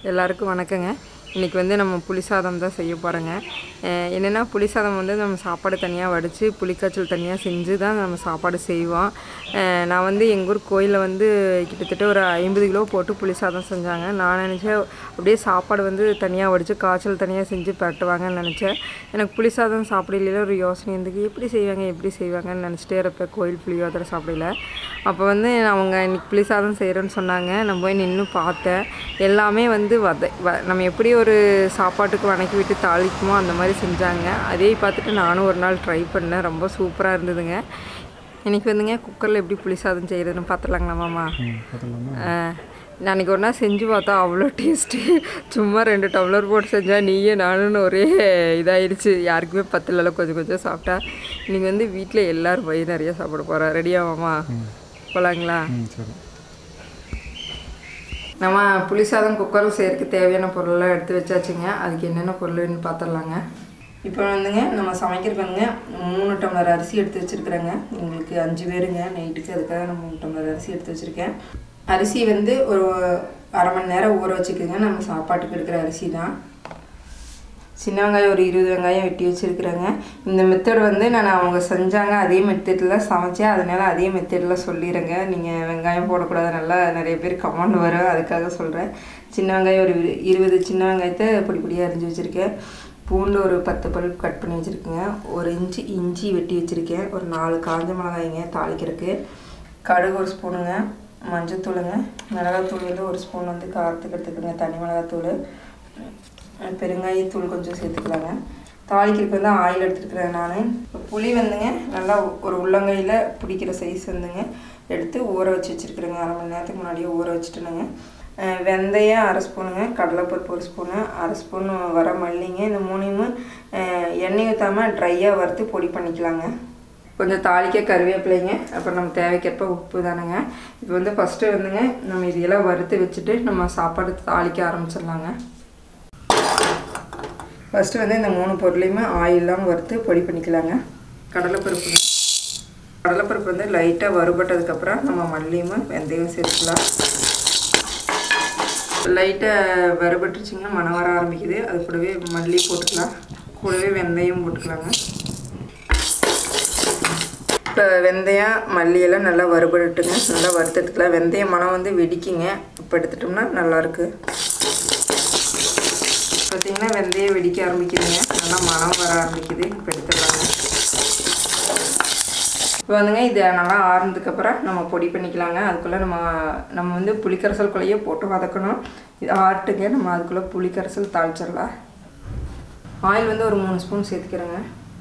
எல்லாருக்கும் வணக்கங்க இன்றைக்கி வந்து நம்ம புளி சாதம் தான் செய்ய போகிறோங்க என்னென்னா புளி சாதம் வந்து நம்ம சாப்பாடு தனியாக வடித்து புளிக்காய்ச்சல் தனியாக செஞ்சு தான் நம்ம சாப்பாடு செய்வோம் அஹ் நான் வந்து எங்கள் ஊர் கோயிலில் வந்து கிட்டத்தட்ட ஒரு ஐம்பது கிலோ போட்டு புளி சாதம் செஞ்சாங்க நான் நினச்சேன் அப்படியே சாப்பாடு வந்து தனியாக வடித்து காய்ச்சல் தனியாக செஞ்சு பரட்டுவாங்கன்னு நினச்சேன் எனக்கு புளி சாதம் சாப்பிடல ஒரு யோசனை இருந்துக்கு எப்படி செய்வாங்க எப்படி செய்வாங்கன்னு நினச்சிட்டே இருப்பேன் கோயில் புளியோதரை சாப்பிடல அப்போ வந்து அவங்க இன்னைக்கு புளி சாதம் செய்கிறேன்னு சொன்னாங்க நான் போய் நின்று பார்த்தேன் எல்லாமே வந்து வத வ நம்ம எப்படி ஒரு சாப்பாட்டுக்கு வணக்கி விட்டு தாளிக்குமோ அந்த மாதிரி செஞ்சாங்க அதே பார்த்துட்டு நானும் ஒரு நாள் ட்ரை பண்ணேன் ரொம்ப சூப்பராக இருந்ததுங்க இன்றைக்கி வந்துங்க குக்கரில் எப்படி புளி சாதம் செய்கிறதுன்னு பார்த்துலாங்களா மாமா நான் அன்றைக்கி ஒரு நாள் செஞ்சு பார்த்தா அவ்வளோ டேஸ்ட்டு சும்மா ரெண்டு டம்ளர் போட்டு செஞ்சால் நீயே நானும் ஒரே இதாயிடுச்சு யாருக்குமே பத்தல கொஞ்சம் கொஞ்சம் சாப்பிட்டா இன்றைக்கி வந்து வீட்டில் எல்லோரும் வயிறு நிறைய சாப்பிட போகிறோம் ரெடியா மாமா போகலாங்களா ம் சரி நம்ம புளி சாதம் குக்கரில் செய்யறதுக்கு தேவையான பொருளெல்லாம் எடுத்து வச்சாச்சுங்க அதுக்கு என்னென்ன பொருள்னு பார்த்துடலாங்க இப்போ வந்துங்க நம்ம சமைக்கிறதுக்கு வந்துங்க மூணு டம்ளர் அரிசி எடுத்து வச்சுருக்குறேங்க எங்களுக்கு அஞ்சு பேருங்க நைட்டுக்கு அதுக்காக நான் மூணு டம்ளர் அரிசி எடுத்து வச்சுருக்கேன் அரிசி வந்து ஒரு அரை மணி நேரம் ஊற வச்சுக்கோங்க நம்ம சாப்பாட்டுக்கு எடுக்கிற அரிசி தான் சின்ன வெங்காயம் ஒரு இருபது வெங்காயம் வெட்டி வச்சுருக்குறேங்க இந்த மெத்தட் வந்து நான் அவங்க செஞ்சாங்க அதே மெத்தடில் சமைச்சேன் அதனால அதே மெத்தடில் சொல்லிடுறேங்க நீங்கள் வெங்காயம் போடக்கூடாது நல்லா நிறைய பேர் கமெண்ட் வரும் அதுக்காக சொல்கிறேன் சின்ன வெங்காயம் ஒரு இரு- இருபது சின்ன வெங்காயத்தை பொடி பொடியாக அரிஞ்சு வச்சுருக்கேன் பூண்டு ஒரு பத்து பல் கட் பண்ணி வச்சுருக்கேங்க ஒரு இன்ச்சு இஞ்சி வெட்டி வச்சுருக்கேன் ஒரு நாலு காஞ்ச மிளகாய்ங்க தாளிக்கிறதுக்கு கடுகு ஒரு ஸ்பூனுங்க மஞ்சத்தூளுங்க மிளகாத்தூள் வந்து ஒரு ஸ்பூன் வந்து காரத்துக்கு எடுத்துக்கோங்க தனி மிளகாத்தூள் பெருங்காயத்தூள் கொஞ்சம் சேர்த்துக்கலாங்க தாளிக்கிறதுக்கு வந்து ஆயில் எடுத்துருக்குறேன் நான் புளி வந்துங்க நல்லா ஒரு உள்ளங்கையில் பிடிக்கிற சைஸ் வந்துங்க எடுத்து ஊற வச்சு வச்சுருக்குறேங்க அரை மணி நேரத்துக்கு முன்னாடியே ஊற வச்சுட்டேனுங்க அஹ் வெந்தயம் அரை ஸ்பூனுங்க கடலைப்பருப்பு ஒரு ஸ்பூனு அரை ஸ்பூன் வர மல்லிங்க இந்த மூணையுமே அஹ் எண்ணெய் ஊற்றாமல் ட்ரையாக வறுத்து பொடி பண்ணிக்கலாங்க கொஞ்சம் தாளிக்க கருவேப்பிலைங்க அப்புறம் நம்ம தேவைக்கேற்ப உப்பு தானுங்க இப்போ வந்து ஃபஸ்ட்டு வந்துங்க நம்ம இதையெல்லாம் வறுத்து வச்சுட்டு நம்ம சாப்பாடு தாளிக்க ஆரம்பிச்சிடலாங்க ஃபஸ்ட்டு வந்து இந்த மூணு பொருளையுமே ஆயிலெலாம் வறுத்து பொடி பண்ணிக்கலாங்க கடலைப்பருப்புங்க கடலைப்பருப்பு வந்து லைட்டாக வறுபட்டதுக்கப்புறம் நம்ம மல்லியும் வெந்தயம் சேர்த்துக்கலாம் லைட்டாக வறுபட்டுருச்சிங்கன்னா மணம் வர ஆரம்பிக்குது அது கூடவே மல்லி போட்டுக்கலாம் கூடவே வெந்தயம் போட்டுக்கலாங்க இப்போ வெந்தயம் மல்லியெல்லாம் நல்லா வறுபட்டுங்க நல்லா வறுத்தெடுத்துக்கலாம் வெந்தயம் மனம் வந்து வெடிக்குங்க இப்போ எடுத்துட்டோம்னா நல்லாயிருக்கு பார்த்தீங்கன்னா வெந்தயம் வெடிக்க ஆரம்பிக்குதுங்க நல்லா மனம் வர ஆரம்பிக்குது இப்போ எடுத்துடலாங்க இப்போ வந்துங்க இது நல்லா ஆறுனதுக்கப்புறம் நம்ம பொடி பண்ணிக்கலாங்க அதுக்குள்ளே நம்ம நம்ம வந்து புளிக்கரைசல்குள்ளேயே போட்டு வதக்கணும் இது ஆட்டுங்க நம்ம அதுக்குள்ளே புளிக்கரைசல் தாளிச்சிடலாம் ஆயில் வந்து ஒரு மூணு ஸ்பூன் சேர்த்துக்கிறேங்க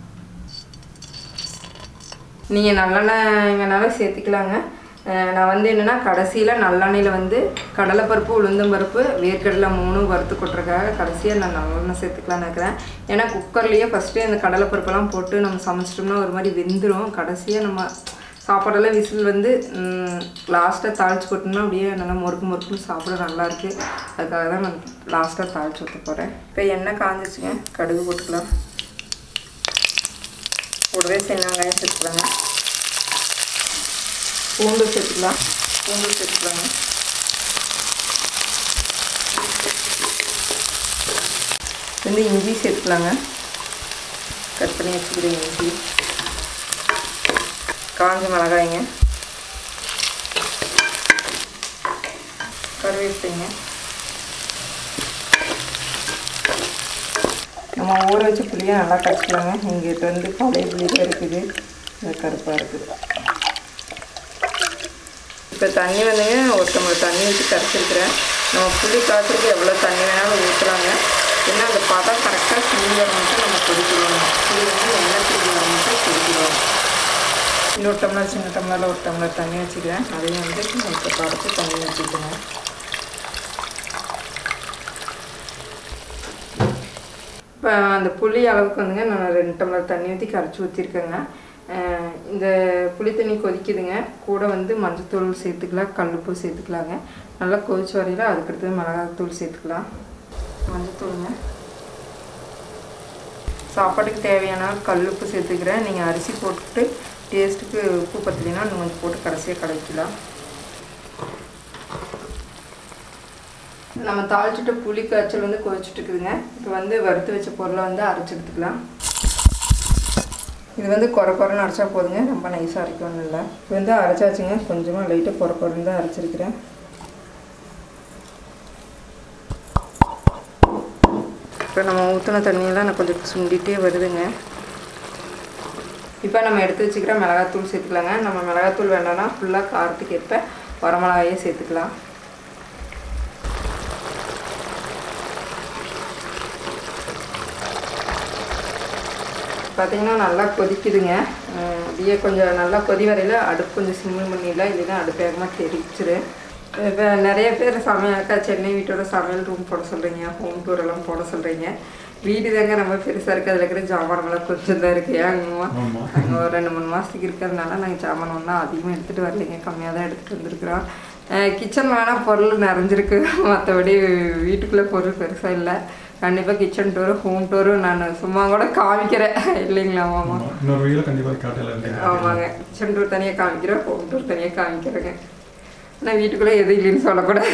நீங்கள் நல்லெண்ணெய் வேணாலும் சேர்த்துக்கலாங்க அஹ் நான் வந்து என்னென்னா கடைசியில் நல்லெண்ணெயில் வந்து கடலைப்பருப்பு உளுந்தம்பருப்பு வேர்க்கடலை மூணும் வறுத்து கொட்டுறதுக்காக கடைசியாக நான் நல்லெண்ணெய் சேர்த்துக்கலான்னு இருக்கிறேன் ஏன்னா குக்கர்லேயே ஃபஸ்ட்டு இந்த கடலைப்பருப்பெல்லாம் போட்டு நம்ம சமைச்சிட்டோம்னா ஒரு மாதிரி வெந்துடும் கடைசியாக நம்ம சாப்பாடெல்லாம் விசில் வந்து லாஸ்ட்டாக தாளிச்சு கொட்டோம்னா அப்படியே நல்லா முறுக்கு முறுக்குன்னு சாப்பிட நல்லாயிருக்கு அதுக்காக தான் நான் லாஸ்ட்டாக தாளிச்சு ஊற்ற போகிறேன் இப்போ எண்ணெய் காஞ்சிச்சுங்க கடுகு போட்டுக்கலாம் கூடவே சின்ன வெங்காயம் சேர்த்துக்கலாங்க பூண்டு சேர்த்துக்கலாம் பூண்டு சேர்த்துக்கலாங்க வந்து இஞ்சி சேர்த்துக்கலாங்க கட் பண்ணி வச்சுக்கிறேன் இஞ்சி காஞ்ச மிளகாய்ங்க கருவேப்பிலைங்க நம்ம ஊற வச்ச புளியை நல்லா கரைச்சிக்கலாங்க எங்கிட்ட வந்து பழைய புளி தான் இருக்குது இது கருப்பாக இருக்குது இப்போ தண்ணி வந்துங்க ஒரு டம்ளர் தண்ணி ஊற்றி கரைச்சிருக்கிறேன் நம்ம புளி காய்ச்சலுக்கு எவ்வளோ தண்ணி வேணாலும் ஊற்றுறாங்க ஏன்னா அந்த பதம் கரெக்டாக சுண்டி வர மட்டும் நம்ம கொதிக்கிறோம் புளி வந்து எண்ணெய் திரும்பி வர மட்டும் கொதிக்கிறோம் இன்னொரு டம்ளர் சின்ன டம்ளரில் ஒரு டம்ளர் தண்ணி வச்சுக்கிறேன் அதையும் வந்து இப்போ கரைச்சி தண்ணி வச்சுக்கணும் இப்போ அந்த புளி அளவுக்கு வந்துங்க நான் ரெண்டு டம்ளர் தண்ணி ஊற்றி கரைச்சி ஊற்றிருக்கேங்க அஹ் இந்த புளி தண்ணி கொதிக்குதுங்க கூட வந்து மஞ்சத்தூள் சேர்த்துக்கலாம் கல்லுப்பு சேர்த்துக்கலாங்க நல்லா கொதிச்ச வரையில் அதுக்கடுத்து மிளகாத்தூள் சேர்த்துக்கலாம் மஞ்சத்தூளுங்க சாப்பாட்டுக்கு தேவையான கல்லுப்பு சேர்த்துக்கிறேன் நீங்கள் அரிசி போட்டுட்டு டேஸ்ட்டுக்கு உப்பு பத்தலைன்னா இன்னும் கொஞ்சம் போட்டு கடைசியாக கலக்கிக்கலாம் நம்ம தாளிச்சுட்டு புளி காய்ச்சல் வந்து கொதிச்சுட்டு இருக்குதுங்க இப்போ வந்து வறுத்து வச்ச பொருளை வந்து அரைச்சி எடுத்துக்கலாம் இது வந்து குறை குறைன்னு அரைச்சா போதுங்க ரொம்ப நைஸாக அரைக்கணும் இல்லை இது வந்து அரைச்சாச்சுங்க கொஞ்சமாக லைட்டாக குறை குறைன்னு தான் அரைச்சிருக்கிறேன் இப்போ நம்ம ஊற்றின தண்ணியெல்லாம் நான் கொஞ்சம் சுண்டிகிட்டே வருதுங்க இப்போ நம்ம எடுத்து வச்சுக்கிற மிளகாத்தூள் சேர்த்துக்கலாங்க நம்ம மிளகாத்தூள் வேண்டாம்னா ஃபுல்லாக காரத்துக்கு ஏற்ப வரமிளகாயே சேர்த்துக்கலாம் பார்த்தீங்கன்னா நல்லா கொதிக்குதுங்க அஹ் அப்படியே கொஞ்சம் நல்லா கொதி வரையில் அடுப்பு கொஞ்சம் சிம்மில் பண்ணிடலாம் இல்லைன்னா அடுப்பு வேகமாக தெரிச்சிரு இப்போ நிறைய பேர் சமையல்க்கா சென்னை வீட்டோட சமையல் ரூம் போட சொல்கிறீங்க ஹோம் டூர் எல்லாம் போட சொல்கிறீங்க வீடு தாங்க ரொம்ப பெருசாக இருக்குது அதில் இருக்கிற ஜாமான்கள்லாம் கொஞ்சம் தான் இருக்குது ஏங்கம்மா ஆமா. நாங்கள் ஒரு ரெண்டு மூணு மாதத்துக்கு இருக்கிறதுனால நாங்கள் சாமான் ஒன்றும் அதிகமாக எடுத்துகிட்டு வரலைங்க கம்மியாக தான் எடுத்துகிட்டு வந்திருக்கிறோம் கிச்சன் வேணால் பொருள் நிறைஞ்சிருக்கு மற்றபடி வீட்டுக்குள்ளே பொருள் பெருசாக இல்லை கண்டிப்பாக கிச்சன் டூரு ஹோம் டூரு நான் சும்மா கூட காமிக்கிறேன் இல்லைங்களா மாமா ஆமா. இன்னொரு வீடியோ கண்டிப்பா காட்டல இருக்கு ஆமாங்க கிச்சன் டூர் தனியாக காமிக்கிறேன் ஹோம் டூர் தனியாக காமிக்கிறேங்க ஆனால் வீட்டுக்குள்ளே எதுவும் இல்லைன்னு சொல்லக்கூடாது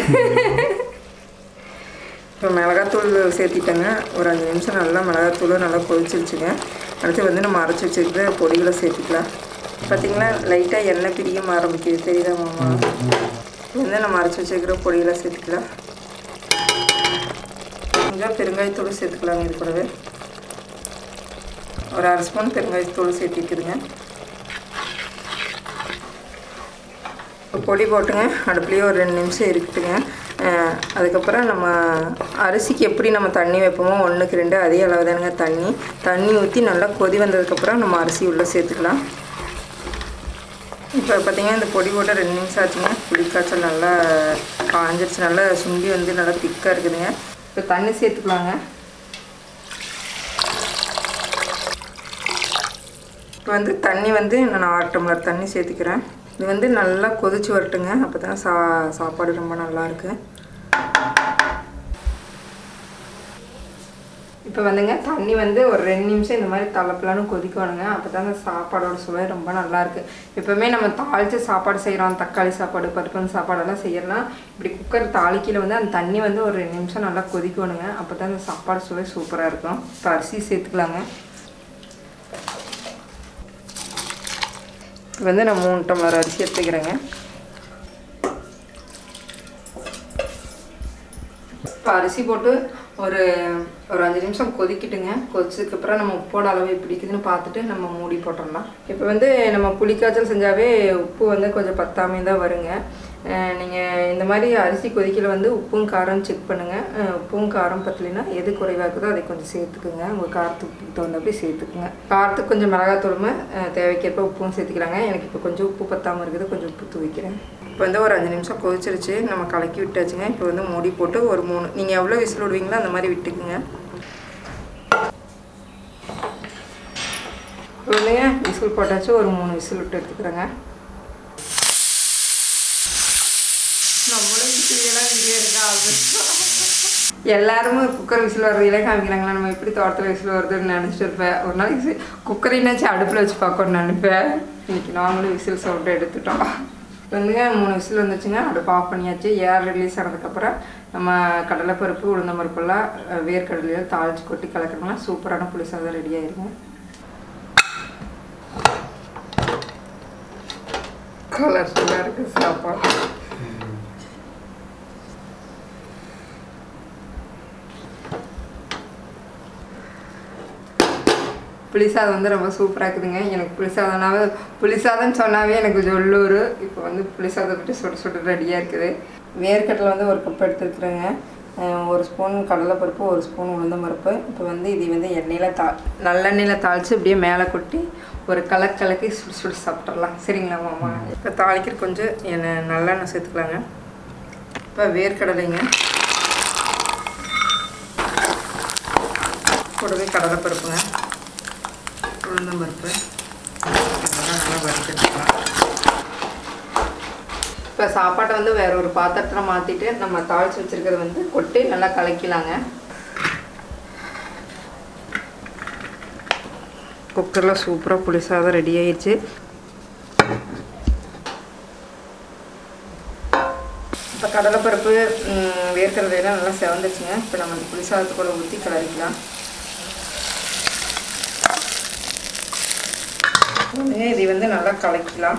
இப்போ மிளகாத்தூள் சேர்த்திட்டேங்க ஒரு அஞ்சு நிமிஷம் நல்லா மிளகாத்தூளும் நல்லா கொதிச்சிருச்சுங்க அடுத்து வந்து நம்ம அரைச்சி வச்சுருக்கிற பொடிகளை சேர்த்துக்கலாம் பார்த்தீங்களா லைட்டாக எண்ணெய் பிரிக்க ஆரம்பிக்குது தெரியுதா மாமா இது வந்து நம்ம அரைச்சி வச்சுருக்கிற பொடிகளை சேர்த்துக்கலாம் கொஞ்சம் பெருங்காயத்தூள் சேர்த்துக்கலாங்க இது கூடவே ஒரு அரை ஸ்பூன் பெருங்காயத்தூள் சேர்த்திக்குதுங்க இப்போ பொடி போட்டுங்க அடுப்புலேயே ஒரு ரெண்டு நிமிஷம் இருக்குதுங்க அஹ் அதுக்கப்புறம் நம்ம அரிசிக்கு எப்படி நம்ம தண்ணி வைப்போமோ ஒன்றுக்கு ரெண்டு அதே அளவு தானுங்க தண்ணி தண்ணி ஊற்றி நல்லா கொதி வந்ததுக்கப்புறம் நம்ம அரிசி உள்ளே சேர்த்துக்கலாம் இப்போ பார்த்தீங்கன்னா இந்த பொடி போட்டு ரெண்டு நிமிஷம் ஆச்சுங்க புளிக்காய்ச்சல் நல்லா காஞ்சிருச்சு நல்லா சுண்டி வந்து நல்லா திக்காக இருக்குதுங்க இப்போ தண்ணி சேர்த்துக்கலாங்க இப்போ வந்து தண்ணி வந்து நான் ஆறு டம்ளர் தண்ணி சேர்த்துக்கிறேன் இது வந்து நல்லா கொதிச்சு வரட்டுங்க அப்போ தான் சா சாப்பாடு ரொம்ப நல்லா இருக்கு இப்போ வந்துங்க தண்ணி வந்து ஒரு ரெண்டு நிமிஷம் இந்த மாதிரி தளப்பலான்னு கொதிக்கணுங்க அப்போ தான் அந்த சாப்பாடோட சுவை ரொம்ப நல்லா இருக்கு எப்பவுமே நம்ம தாளித்து சாப்பாடு செய்கிறோம் தக்காளி சாப்பாடு பருப்பு சாப்பாடெல்லாம் செய்யலாம் இப்படி குக்கர் தாளிக்கையில் வந்து அந்த தண்ணி வந்து ஒரு ரெண்டு நிமிஷம் நல்லா கொதிக்கணுங்க அப்போ தான் அந்த சாப்பாடு சுவை சூப்பராக இருக்கும் இப்போ அரிசி சேர்த்துக்கலாங்க இப்போ வந்து நான் மூணு டம்ளர் அரிசி எடுத்துக்கிறேங்க இப்போ அரிசி போட்டு ஒரு ஒரு அஞ்சு நிமிஷம் கொதிக்கிட்டுங்க கொதிச்சதுக்கப்புறம் நம்ம உப்போட அளவு எப்படி இருக்குதுன்னு பார்த்துட்டு நம்ம மூடி போட்டுடலாம் இப்போ வந்து நம்ம புளிக்காய்ச்சல் செஞ்சாவே உப்பு வந்து கொஞ்சம் பத்தாமே தான் வருங்க நீங்கள் இந்த மாதிரி அரிசி கொதிக்கல வந்து உப்பும் காரம் செக் பண்ணுங்கள் உப்பும் காரம் பத்தலைன்னா எது குறைவாக இருக்குதோ அதை கொஞ்சம் சேர்த்துக்குங்க உங்கள் காரத்துக்கு தகுந்தபடி சேர்த்துக்குங்க காரத்துக்கு கொஞ்சம் மிளகாத்தூளுமே அஹ், தேவைக்கேற்ப உப்பும் சேர்த்துக்கிறாங்க எனக்கு இப்போ கொஞ்சம் உப்பு பத்தாமல் இருக்குது கொஞ்சம் உப்பு தூவிக்கிறேன் இப்போ வந்து ஒரு அஞ்சு நிமிஷம் கொதிச்சிருச்சு நம்ம கலக்கி விட்டாச்சுங்க இப்போ வந்து மூடி போட்டு ஒரு மூணு நீங்கள் எவ்வளோ விசில் விடுவீங்களோ அந்த மாதிரி விட்டுக்குங்க இப்போ வந்துங்க விசில் போட்டாச்சு ஒரு மூணு விசில் விட்டு எடுத்துக்கிறேங்க நம்மளும் விசிலாம் வீடியோ இருக்கா எல்லாருமே குக்கர் விசில் வர்றதுல காமிக்கிறாங்களா நம்ம எப்படி தோட்டத்தில் விசில் வருதுன்னு நினச்சிட்டு இருப்பேன் ஒரு நாளைக்கு குக்கரைனாச்சும் அடுப்பில் வச்சு பார்க்கணும்னு நினைப்பேன் இன்னைக்கு நாங்களும் விசில் சவுண்டு எடுத்துட்டோம் இப்போ வந்துங்க மூணு விசில் வந்துச்சுங்க அடுப்பு ஆஃப் பண்ணியாச்சு ஏர் ரிலீஸ் ஆனதுக்கப்புறம் நம்ம கடலைப்பருப்பு உளுந்தம் பருப்பெல்லாம் அஹ், வேர்க்கடலையில் தாளிச்சு கொட்டி கலக்கணும்னா சூப்பரான புளி சாதம் ரெடி ஆயிருங்க கலர்ஃபுல்லாக இருக்குது சாப்பாடு புளிசாதம் வந்து ரொம்ப சூப்பராக இருக்குதுங்க எனக்கு புளிசாதம்னாவே புளிசாதம்னு சொன்னாவே எனக்கு ஜொல்லூர் இப்போ வந்து புளிசாதம் விட்டு சுட சுட ரெடியாக இருக்குது வேர்க்கடலை வந்து ஒரு கப் எடுத்துருக்குறேங்க அஹ் ஒரு ஸ்பூன் கடலைப்பருப்பு ஒரு ஸ்பூன் உளுந்தம் பருப்பு இப்போ வந்து இது வந்து எண்ணெயில் தா நல்லெண்ணெயில் தாளித்து இப்படியே மேலே கொட்டி ஒரு கலர் கலக்கி சுடு சுடு சாப்பிட்றலாம் சரிங்களா மாமா இப்போ தாளிக்கிற கொஞ்சம் எண்ணெய் நல்லெண்ணெய் சேர்த்துக்கலாங்க இப்போ வேர்க்கடலைங்க கூடவே கடலைப்பருப்புங்க உளுந்தம் பருப்பு இதெல்லாம் நல்லா வறுத்துக்கலாம் இப்போ சாப்பாட்டை வந்து வேற ஒரு பாத்திரத்தில் மாற்றிட்டு நம்ம தாளித்து வச்சிருக்கிறத வந்து கொட்டி நல்லா கலக்கிலாங்க குக்கரில் சூப்பராக புளி சாதம் ரெடி ஆயிடுச்சு இப்போ கடலைப்பருப்பு ம், வேர்க்கடலையெல்லாம் நல்லா செவந்துச்சுங்க இப்போ நம்ம இந்த புளி சாதத்து கூட ஊற்றி கிளறிக்கலாம் உடனே இதை வந்து நல்லா கலக்கிக்கலாம்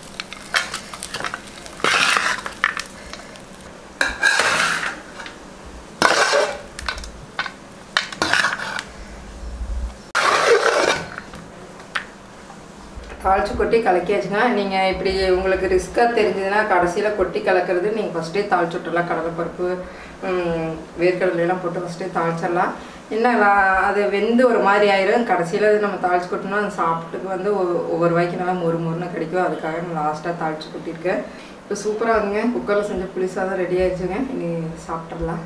தாளிச்சு கொட்டி கலக்கியாச்சுங்க நீங்கள் இப்படி உங்களுக்கு ரிஸ்க்காக தெரிஞ்சதுன்னா கடைசியில் கொட்டி கலக்கிறது நீங்கள் ஃபஸ்ட்டே தாளிச்சு விட்டுறலாம் கடலைப்பருப்பு ம், வேர்க்கடலையெல்லாம் போட்டு ஃபஸ்ட்டே தாளிச்சிடலாம் என்ன லா- அது வெந்து ஒரு மாதிரி ஆயிரும் கடைசியில் அது நம்ம தாளிச்சு கொட்டினா அது சாப்பிட்டுக்கு வந்து ஒ- ஒவ்வொரு வாய்க்கு நல்லா மொறு மொறுன்னு கிடைக்கும் அதுக்காக நான் லாஸ்ட்டாக தாளிச்சு கொட்டியிருக்கேன் இப்போ சூப்பராக இருந்துங்க குக்கரில் செஞ்ச புளி சாதம் ரெடி ஆயிடுச்சுங்க இனி சாப்பிட்றலாம்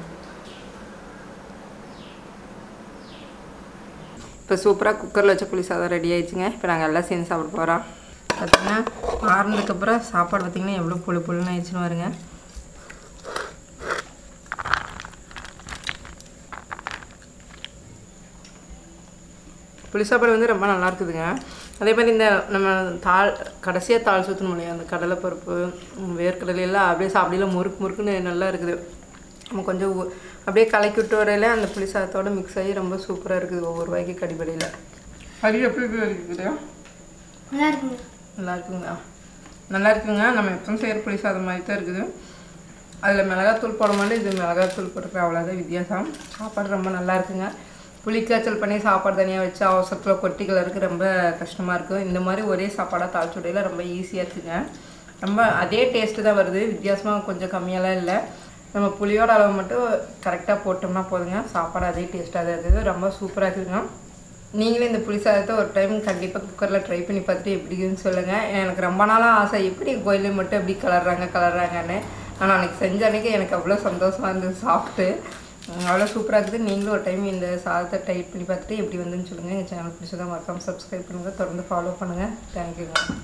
இப்போ சூப்பராக குக்கரில் வச்ச புளி சாதம் ரெடி ஆயிடுச்சுங்க இப்போ நாங்கள் எல்லாம் சேர்ந்து சாப்பிட போகிறோம் பார்த்தீங்கன்னா ஆறுனதுக்கப்புறம் சாப்பாடு பார்த்திங்கன்னா எவ்வளோ புழு புழுன்னு ஆயிடுச்சுன்னு வருங்க புளி சாப்பாடு வந்து ரொம்ப நல்லா இருக்குதுங்க அதே மாதிரி இந்த நம்ம தாள் கடைசியாக தாள் சுற்றணும் இல்லையா அந்த கடலைப்பருப்பு ம், வேர்க்கடலை எல்லாம் அப்படியே சாப்பிடல முறுக்கு முறுக்குன்னு நல்லா இருக்குது நம்ம கொஞ்சம் ஊ- அப்படியே கலக்கி விட்டு வரையில அந்த புளி சாதத்தோட மிக்ஸ் ஆகி ரொம்ப சூப்பராக இருக்குது ஒவ்வொரு வாய்க்கு கடிபடியில் அது எப்படி இருக்குது நல்லா இருக்குங்க நல்லா இருக்குங்களா நல்லா இருக்குங்க நம்ம எப்பவும் செய்கிற புளி சாதம் மாதிரி தான் இருக்குது அதில் மிளகாத்தூள் போட மாட்டேன் இது மிளகாத்தூள் போட்டுருக்க அவ்வளோதான் வித்தியாசம் சாப்பாடு ரொம்ப நல்லா இருக்குங்க புளிக்காய்ச்சல் பண்ணி சாப்பாடு தனியாக வச்சு அவசரத்தில் கொட்டி கிளறதுக்கு ரொம்ப கஷ்டமாக இருக்கும் இந்த மாதிரி ஒரே சாப்பாடாக தாளிச்சு விடையில ரொம்ப ஈஸியாக இருக்குங்க ரொம்ப அதே டேஸ்ட்டு தான் வருது வித்தியாசமாக கொஞ்சம் கம்மியாலாம் இல்லை நம்ம புளியோட அளவு மட்டும் கரெக்டாக போட்டோம்னா போதுங்க சாப்பாடு அதே டேஸ்ட்டாக தான் இருக்குது ரொம்ப சூப்பராக இருக்குதுங்க நீங்களும் இந்த புளி சாதத்தை ஒரு டைம் கண்டிப்பாக குக்கரில் ட்ரை பண்ணி பார்த்துட்டு எப்படி இருக்குன்னு சொல்லுங்கள் எனக்கு ரொம்ப நாளாக ஆசை எப்படி கோயிலில் மட்டும் எப்படி கலர்றாங்க கலர்றாங்கன்னு ஆனால் அன்றைக்கி செஞ்ச அன்றைக்கி எனக்கு அவ்வளோ சந்தோஷமாக இருந்தது சாப்பிட்டு உம், அவ்வளோ சூப்பராக இருக்குது நீங்களும் ஒரு டைம் இந்த சாதத்தை ட்ரை பண்ணி பார்த்துட்டு எப்படி வந்துன்னு சொல்லுங்கள் எங்கள் சேனல் பிடிச்சதான் மறக்காமல் சப்ஸ்கிரைப் பண்ணுங்கள் தொடர்ந்து ஃபாலோ பண்ணுங்கள் தேங்க்யூங்க